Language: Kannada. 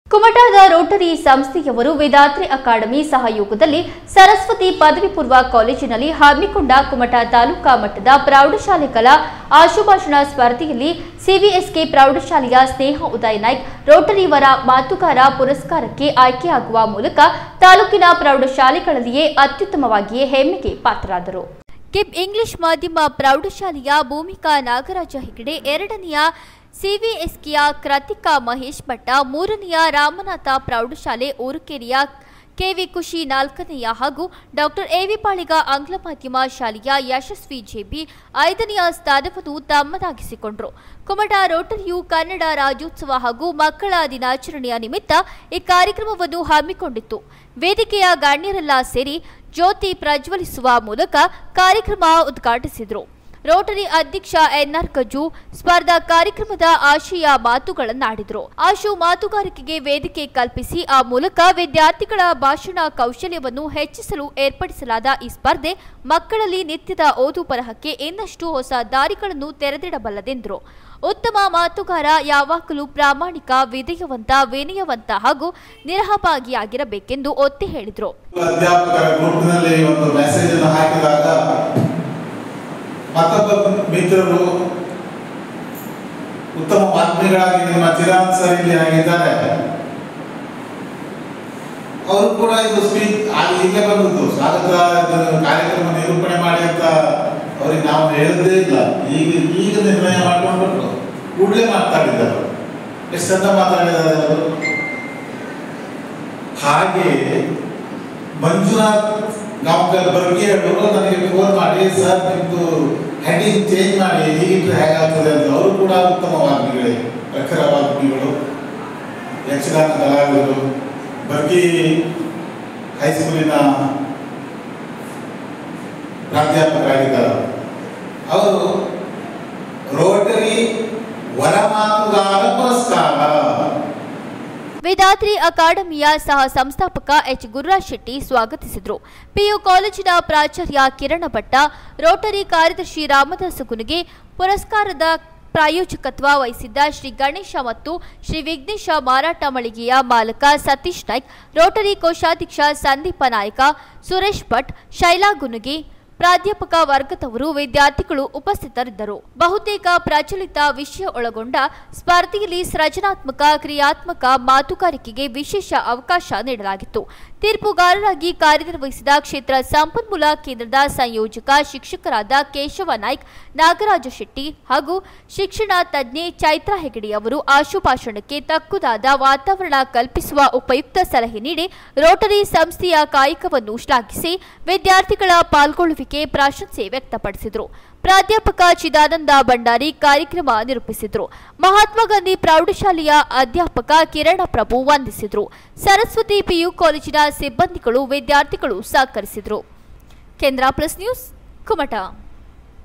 ಕುಮಟಾದ ರೋಟರಿ ಸಂಸ್ಥೆಯವರು ವೇದಾದ್ರಿ ಅಕಾಡೆಮಿ ಸಹಯೋಗದಲ್ಲಿ ಸರಸ್ವತಿ ಪದವಿ ಪೂರ್ವ ಕಾಲೇಜಿನಲ್ಲಿ ಹಮ್ಮಿಕೊಂಡ ಕುಮಟಾ ತಾಲೂಕಾ ಮಟ್ಟದ ಪ್ರೌಢಶಾಲೆ ಕಲಾ ಆಶುಭಾಷಣ ಸ್ಪರ್ಧೆಯಲ್ಲಿ ಸಿವಿಎಸ್ಕೆ ಪ್ರೌಢಶಾಲೆಯ ಸ್ನೇಹ ಉದಯ್ ನಾಯ್ಕ್ ರೋಟರಿಯವರ ಮಾತುಗಾರ ಪುರಸ್ಕಾರಕ್ಕೆ ಆಯ್ಕೆಯಾಗುವ ಮೂಲಕ ತಾಲೂಕಿನ ಪ್ರೌಢಶಾಲೆಗಳಲ್ಲಿಯೇ ಅತ್ಯುತ್ತಮವಾಗಿಯೇ ಹೆಮ್ಮೆಗೆ ಪಾತ್ರರಾದರು ಕಿಪ್ ಇಂಗ್ಲಿಷ್ ಮಾಧ್ಯಮ ಪ್ರೌಢಶಾಲೆಯ ಭೂಮಿಕಾ ನಾಗರಾಜ ಹೆಗಡೆ ಎರಡನೆಯ ಸಿವಿಎಸ್ಕೆಯ ಕೃತಿಕಾ ಮಹೇಶ್ ಭಟ್ಟ ಮೂರನೆಯ ರಾಮನಾಥ ಪ್ರೌಢಶಾಲೆ ಊರುಕೆರೆಯ ಕೆವಿ ಖುಷಿ ನಾಲ್ಕನೆಯ ಹಾಗೂ ಡಾಕ್ಟರ್ ಎವಿ ಪಾಳಿಗ ಆಂಗ್ಲ ಮಾಧ್ಯಮ ಶಾಲೆಯ ಯಶಸ್ವಿ ಜೆಬಿ ಐದನೆಯ ಸ್ಥಾನವನ್ನು ತಮ್ಮದಾಗಿಸಿಕೊಂಡರು ಕುಮಟಾ ರೋಟರಿಯು ಕನ್ನಡ ರಾಜ್ಯೋತ್ಸವ ಹಾಗೂ ಮಕ್ಕಳ ದಿನಾಚರಣೆಯ ನಿಮಿತ್ತ ಈ ಕಾರ್ಯಕ್ರಮವನ್ನು ಹಮ್ಮಿಕೊಂಡಿತ್ತು ವೇದಿಕೆಯ ಗಣ್ಯರೆಲ್ಲ ಸೇರಿ ಜ್ಯೋತಿ ಪ್ರಜ್ವಲಿಸುವ ಮೂಲಕ ಕಾರ್ಯಕ್ರಮ ಉದ್ಘಾಟಿಸಿದರು ರೋಟರಿ ಅಧ್ಯಕ್ಷ ಎನ್ಆರ್ ಕಜ್ಜು ಸ್ಪರ್ಧಾ ಕಾರ್ಯಕ್ರಮದ ಆಶಯ ಮಾತುಗಳನ್ನಾಡಿದರು ಆಶು ಮಾತುಗಾರಿಕೆಗೆ ವೇದಿಕೆ ಕಲ್ಪಿಸಿ ಆ ಮೂಲಕ ವಿದ್ಯಾರ್ಥಿಗಳ ಭಾಷಣ ಕೌಶಲ್ಯವನ್ನು ಹೆಚ್ಚಿಸಲು ಏರ್ಪಡಿಸಲಾದ ಈ ಸ್ಪರ್ಧೆ ಮಕ್ಕಳಲ್ಲಿ ನಿತ್ಯದ ಓದು ಬರಹಕ್ಕೆ ಇನ್ನಷ್ಟು ಹೊಸ ದಾರಿಗಳನ್ನು ತೆರೆದಿಡಬಲ್ಲದೆಂದರು ಉತ್ತಮ ಮಾತುಗಾರ ಯಾವಾಗಲೂ ಪ್ರಾಮಾಣಿಕ ವಿಧೇಯವಂತ ವಿನಯವಂತ ಹಾಗೂ ನಿರಹಭಾಗಿಯಾಗಿರಬೇಕೆಂದು ಒತ್ತಿ ಹೇಳಿದರು ಅಧ್ಯಾಪಕರ ಗ್ರೂಪ್ನಲ್ಲಿ ಒಂದು ಮೆಸೇಜ್ ಅನ್ನು ಹಾಕಿದಾಗ ಮತ್ತೊಬ್ಬ ಮಿತ್ರರು ಉತ್ತಮ ವಾಗ್ಮಿಗಳಾಗಿ ನಿಮ್ಮ ಚಿರಾನ್ಸರ್ ಇಲ್ಲಿ ಆಗಿದ್ದಾರೆ ಅವರು ಕೂಡ ಇದು ಸ್ಪೀಚ್ ಇಲ್ಲೇ ಬಂದದ್ದು ಸ್ವಾಗತ ಇದು ಕಾರ್ಯಕ್ರಮ ನಿರೂಪಣೆ ಮಾಡಿ ಅಂತ ಅವ್ರಿಗೆ ನಾವು ಹೇಳದೇ ಇಲ್ಲ ಈಗ ಈಗ ನಿರ್ಣಯ ಮಾಡ್ಕೊಂಡು ಕೂಡಲೇ ಮಾತಾಡಿದ್ದಾರೆ ಅವರು. ಎಷ್ಟು ಚಂದ ಮಾತಾಡಿದ್ದಾರೆ ಅವರು ಹಾಗೆ ಮಂಜುನಾಥ್ ಗಾಂವ್ಕರ್ ಬರ್ಗಿ ಅವರು ನನಗೆ ಫೋನ್ ಮಾಡಿ ಸರ್ ನಿಮ್ದು ಹೆಡಿಂಗ್ ಚೇಂಜ್ ಮಾಡಿ ಹೀಗಿಟ್ಟರೆ ಹೇಗಾಗ್ತದೆ ಅಂತ ಅವರು ಕೂಡ ಉತ್ತಮ ವಾಗ್ಮಿಗಳೇ ಪ್ರಖರ ವಾಗ್ಮಿಗಳು ಯಕ್ಷಗಾನ ಕಲಾವಿದರು ಬರ್ಗಿ ಹೈಸ್ಕೂಲಿನ ಪ್ರಾಧ್ಯಾಪಕರಾಗಿದ್ದಾರೆ ಅವರು ರೋಟರಿ ವರಮಾತುಗಾರ ಪುರಸ್ಕಾರ ವೇದಾದ್ರಿ ಅಕಾಡೆಮಿಯ ಸಹ ಸಂಸ್ಥಾಪಕ ಎಚ್ ಗುರುರಾಜ್ ಶೆಟ್ಟಿ ಸ್ವಾಗತಿಸಿದರು ಪಿಯು ಕಾಲೇಜಿನ ಪ್ರಾಚಾರ್ಯ ಕಿರಣ ಭಟ್ಟ ರೋಟರಿ ಕಾರ್ಯದರ್ಶಿ ರಾಮದಾಸ ಗುನುಗೆ ಪುರಸ್ಕಾರದ ಪ್ರಾಯೋಜಕತ್ವ ವಹಿಸಿದ್ದ ಶ್ರೀ ಗಣೇಶ ಮತ್ತು ಶ್ರೀ ವಿಘ್ನೇಶ ಮಾರಾಟ ಮಳಿಗೆಯ ಮಾಲಕ ಸತೀಶ್ ನಾಯ್ಕ್ ರೋಟರಿ ಕೋಶಾಧ್ಯಕ್ಷ ಸಂದೀಪ ನಾಯಕ ಸುರೇಶ್ ಭಟ್ ಶೈಲಾ ಗುನುಗಿ ಪ್ರಾಧ್ಯಾಪಕ ವರ್ಗದವರು ವಿದ್ಯಾರ್ಥಿಗಳು ಉಪಸ್ಥಿತರಿದ್ದರು ಬಹುತೇಕ ಪ್ರಚಲಿತ ವಿಷಯ ಒಳಗೊಂಡ ಸ್ಪರ್ಧೆಯಲ್ಲಿ ಸೃಜನಾತ್ಮಕ ಕ್ರಿಯಾತ್ಮಕ ಮಾತುಗಾರಿಕೆಗೆ ವಿಶೇಷ ಅವಕಾಶ ನೀಡಲಾಗಿತ್ತು ತೀರ್ಪುಗಾರರಾಗಿ ಕಾರ್ಯನಿರ್ವಹಿಸಿದ ಕ್ಷೇತ್ರ ಸಂಪನ್ಮೂಲ ಕೇಂದ್ರದ ಸಂಯೋಜಕ ಶಿಕ್ಷಕರಾದ ಕೇಶವ ನಾಯ್ಕ್ ನಾಗರಾಜ ಶೆಟ್ಟಿ ಹಾಗೂ ಶಿಕ್ಷಣ ತಜ್ಞೆ ಚೈತ್ರಾ ಹೆಗಡೆ ಅವರು ಆಶುಭಾಷಣಕ್ಕೆ ತಕ್ಕುದಾದ ವಾತಾವರಣ ಕಲ್ಪಿಸುವ ಉಪಯುಕ್ತ ಸಲಹೆ ನೀಡಿ ರೋಟರಿ ಸಂಸ್ಥೆಯ ಕಾಯಕವನ್ನು ಶ್ಲಾಘಿಸಿ ವಿದ್ಯಾರ್ಥಿಗಳ ಪಾಲ್ಗೊಳ್ಳುವಿಕೆ ಪ್ರಶಂಸೆ ವ್ಯಕ್ತಪಡಿಸಿದರು ಪ್ರಾಧ್ಯಾಪಕ ಚಿದಾನಂದ ಭಂಡಾರಿ ಕಾರ್ಯಕ್ರಮ ನಿರೂಪಿಸಿದರು ಮಹಾತ್ಮ ಗಾಂಧಿ ಪ್ರೌಢಶಾಲೆಯ ಅಧ್ಯಾಪಕ ಕಿರಣ ಪ್ರಭು ವಂದಿಸಿದರು ಸರಸ್ವತಿ ಪಿಯು ಕಾಲೇಜಿನ ಸಿಬ್ಬಂದಿಗಳು ವಿದ್ಯಾರ್ಥಿಗಳು ಸಹಕರಿಸಿದರು ಕೇಂದ್ರ ಪ್ಲಸ್ ನ್ಯೂಸ್ ಕುಮಟಾ